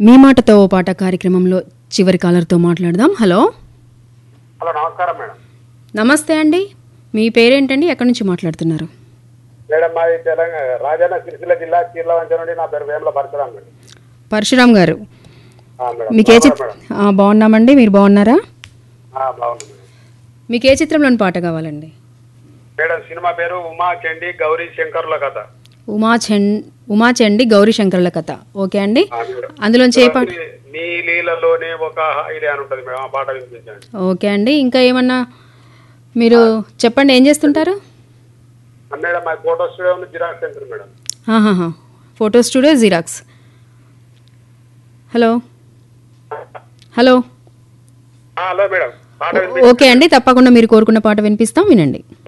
మీ మాటతో ఓ పాట కార్యక్రమంలో చివరి కాలర్తో మాట్లాడదాం హలో హలో నమస్కారం మేడం నమస్తే అండి మీ పేరేంటండి ఎక్కడి నుంచి మాట్లాడుతున్నారు మేడం మాది తెలంగాణ రాజన్న సిరిసిల్ల జిల్లా చీర్లవంచ నుండి నా పేరు వేముల పరశురాం మేడం పరశురామ్ గారు ఆ, మేడం మీకు ఏ బాగున్నారా చిత్ర మేడం ఆ, బాగున్నామండి మీరు బాగున్నారా ఆ, బాగుంది మేడం మీకు ఏ చిత్రంలోని పాట కావాలండి మేడం సినిమా పేరు ఉమా చండి గౌరీ శంకర్ల కథ ఉమా చెన్ ఉమా చండి గౌరీ శంకరుల కథ ఓకే అండి ఆ, మేడం అందులోంచి ఏ పాట నీ- నీ లీలలోనే ఒక ఐడియా అని ఉంటుంది మేడం ఆ పాట వినిపించండి ఓకే అండి ఇంకా ఏమన్నా మీరు చెప్పండి ఏం చేస్తుంటారు ఆ, మేడం మా ఫోటో స్టూడియో ఉంది జిరాక్స్ సెంటర్ మేడం ఆహాహా photo studio xerox hello hello ఆ, హలో మేడం పాట వినిపించండి ఓకే అండి తప్పకుండా మీరు కోరుకున్న పాట వినిపిస్తాం వినండి